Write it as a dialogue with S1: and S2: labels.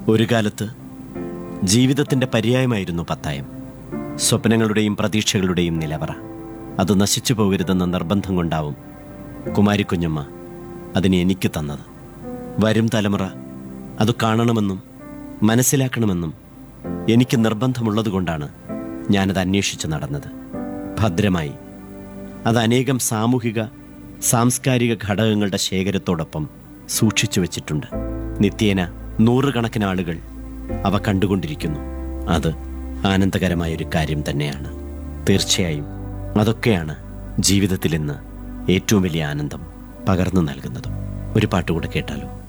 S1: ഒരു കാലത്ത് ജീവിതത്തിൻ്റെ പര്യായമായിരുന്നു പത്തായം സ്വപ്നങ്ങളുടെയും പ്രതീക്ഷകളുടെയും നിലവറ അത് നശിച്ചു പോകരുതെന്ന നിർബന്ധം കൊണ്ടാവും കുമാരിക്കുഞ്ഞമ്മ അതിനെ എനിക്ക് തന്നത് വരും തലമുറ അത് കാണണമെന്നും മനസ്സിലാക്കണമെന്നും എനിക്ക് നിർബന്ധമുള്ളതുകൊണ്ടാണ് ഞാനത് അന്വേഷിച്ച് നടന്നത് ഭദ്രമായി അത് അനേകം സാമൂഹിക സാംസ്കാരിക ഘടകങ്ങളുടെ ശേഖരത്തോടൊപ്പം സൂക്ഷിച്ചു വച്ചിട്ടുണ്ട് നിത്യേന നൂറുകണക്കിന് ആളുകൾ അവ കണ്ടുകൊണ്ടിരിക്കുന്നു അത് ആനന്ദകരമായൊരു കാര്യം തന്നെയാണ് തീർച്ചയായും അതൊക്കെയാണ് ജീവിതത്തിൽ ഇന്ന് ഏറ്റവും വലിയ ആനന്ദം പകർന്നു നൽകുന്നതും ഒരു പാട്ടുകൂടെ കേട്ടാലോ